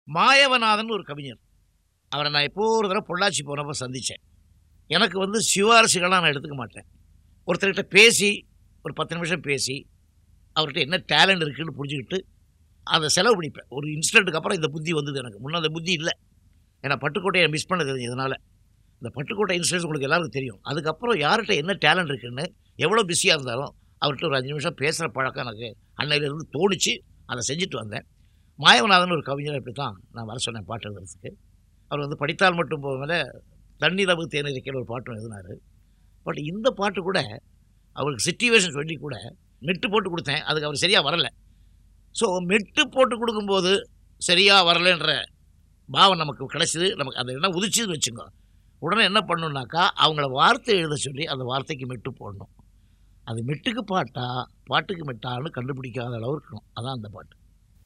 மாயவநாதன் ஒரு கவிஞர் அவரை நான் எப்போ ஒரு தடவை பொள்ளாச்சி போனப்போ சந்தித்தேன் எனக்கு வந்து சிவாரசிகளாக நான் எடுத்துக்க மாட்டேன் ஒருத்தர்கிட்ட பேசி ஒரு பத்து நிமிஷம் பேசி அவர்கிட்ட என்ன டேலண்ட் இருக்குன்னு புரிஞ்சுக்கிட்டு அதை செலவு பண்ணிப்பேன் ஒரு இன்ஸ்டன்ட்டுக்கு அப்புறம் இந்த புத்தி வந்தது எனக்கு முன்ன அந்த புத்தி இல்லை ஏன்னா பட்டுக்கோட்டையை மிஸ் பண்ண தெரிஞ்சு இதனால் இந்த பட்டுக்கோட்டை இன்சிடென்ட்ஸ் உங்களுக்கு எல்லாருக்கும் தெரியும் அதுக்கப்புறம் யார்கிட்ட என்ன டேலண்ட் இருக்குன்னு எவ்வளோ பிஸியாக இருந்தாலும் அவர்கிட்ட ஒரு அஞ்சு நிமிஷம் பேசுகிற பழக்கம் எனக்கு அன்னையிலேருந்து தோணிச்சு அதை செஞ்சுட்டு வந்தேன் மாயவநாதன் ஒரு கவிஞர் இப்படி தான் நான் வர சொன்னேன் பாட்டு எழுதுறதுக்கு அவர் வந்து படித்தால் மட்டும் போகல தண்ணீரவு தேனிருக்கிற ஒரு பாட்டும் எழுதினார் பட் இந்த பாட்டு கூட அவருக்கு சிச்சுவேஷன் சொல்லி கூட மெட்டு போட்டு கொடுத்தேன் அதுக்கு அவர் சரியாக வரலை ஸோ மெட்டு போட்டு கொடுக்கும்போது சரியாக வரலைன்ற பாவம் நமக்கு கிடைச்சிது நமக்கு அந்த இடம் உதிச்சுன்னு வச்சுங்க உடனே என்ன பண்ணணுன்னாக்கா அவங்கள வார்த்தை எழுத சொல்லி அந்த வார்த்தைக்கு மெட்டு போடணும் அது மெட்டுக்கு பாட்டா பாட்டுக்கு மெட்டான்னு கண்டுபிடிக்காத அளவு இருக்கணும் அதான் அந்த பாட்டு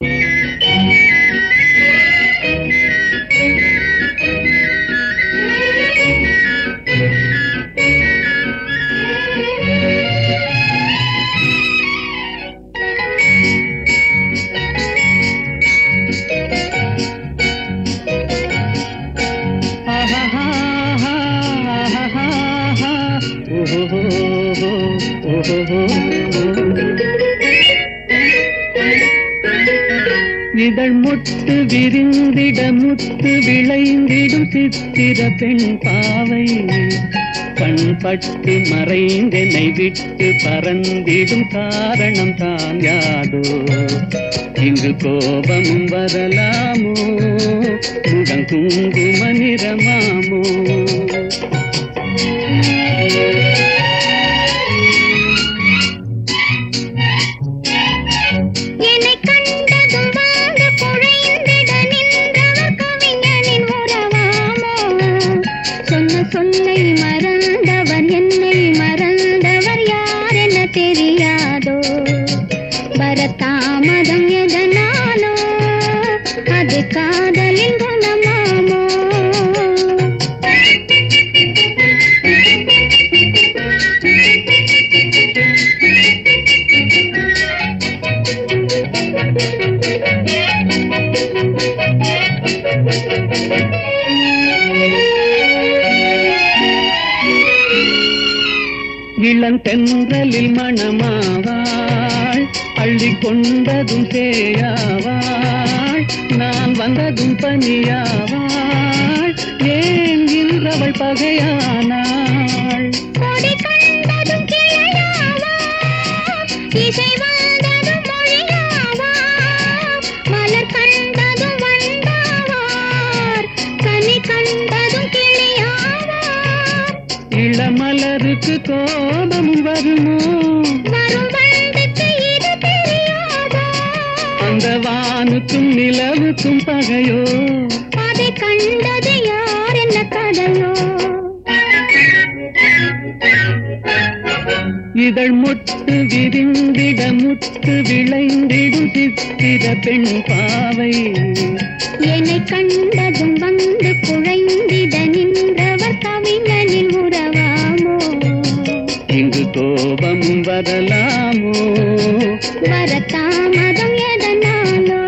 இதழ் முட்டு விரிந்திட முத்து விளைந்திடும் சித்திர பெண் பாவை கண்பட்டு மறைந்தென்னை விட்டு பறந்திடும் காரணம் தான் யாதோ இங்கு கோபமும் வரலாமோ முகம் குங்கும நிறமாமோ என்னை கண்டதும் வாங்க குழைந்திட நின்றவர் கவிஞனின் உறவாமோ சொன்ன சொல்லை மறந்தவர் என்னை மறந்தவர் யார் என தெரியாதோ வரத்தாமதம் எதனாலோ அது காதலின் குணமாமோ இளந்தென்றலில் மணமாவாள் அள்ளி கொண்டதும் தேயாவாள் நான் வந்ததும் பனியாவாள் ஏன் இன்றவள் பகையானாள் கொடி கண்டதும் கிளையாவா இசை வந்ததும் மொழியாவா மலர் கண்டதும் வந்தாவார் கனி கண்டதும் கிளியாவார் இளமலருக்கு கோபம் வருமோ வரும் வண்டுக்கு இது தெரியாதா அந்த வானுக்கும் நிலவுக்கும் பகையோ அதை கண்டது யார் என்ன கதையோ இதழ் முட்டு விரிந்திட முத்து விளைந்திடும் சித்திர பெண் பாவை என்னை கண்டதும் வந்து குழைந்திட நின்றவர் கவிஞனின் உறவாமோ இங்கு கோபமும் வரலாமோ வரத்தாமதம் எதனாலோ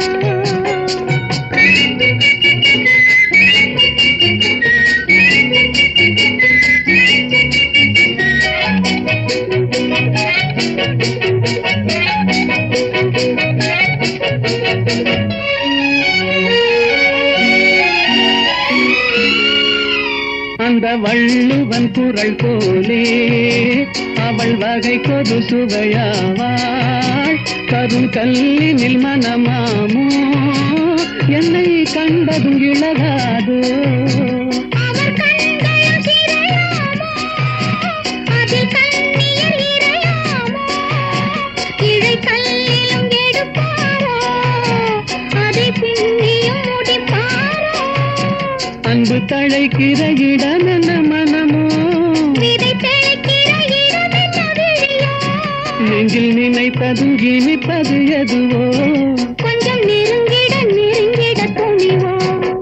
அந்த வள்ளுவன் குரல் போலே அவள் வகை கொது சுவையாவாள் கரும் கல்லினில் மனமாமோ என்னை கண்டதும் இழகாதோ அவர் கண்களும் சிறையாமோ அதில் கண்ணியல் இறையாமோ இழை கல்லிலும் எடுப்பாரோ அதை பின்னியும் முடிப்பாரோ அன்பு தழைக்கிற இடமென மனமோ விதை தெளிக்கிற இடமென்ன விழியோ நெஞ்சில் நினைப்பதும் இனிப்பது எதுவோ கொஞ்சம் நெருங்கிட நெருங்கிட துணிவோ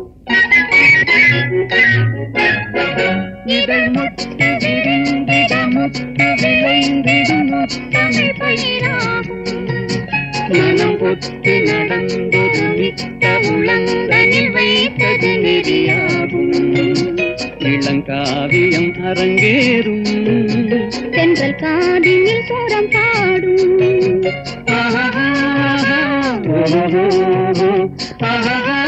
இதழ் முட்டு விரிந்திட முத்து விளைந்திடும் முத்தமிழ் பயிராகும் மனம் ஒத்து நடந்தொரு நித்த உளந்த தேனில் வைத்தது நெறியாகும் இளங்காவியம் அரங்கேறும் தென்றல் காதினில் சோரம் பாடும் ஆஹா, ஆஹா, ஓஹோ, ஆஹா,